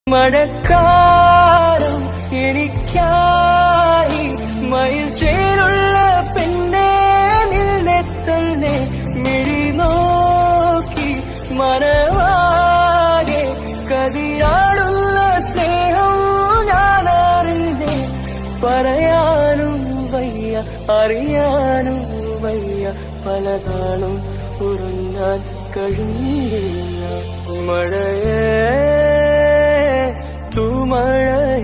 മഴക്കാലം എനിക്കായി മയിൽ ചേരുള്ള പെണ്ണെ നിന്നെ തന്നെ മിഴി നോക്കി മനവാകെ കതിരാടുള്ള സ്നേഹം ഞാൻ അറിഞ്ഞേ പറയാനും വയ്യ അറിയാനും വയ്യ പലതാളും ഉറങ്ങാൻ കഴിഞ്ഞില്ല മഴയേ തൂമഴയേ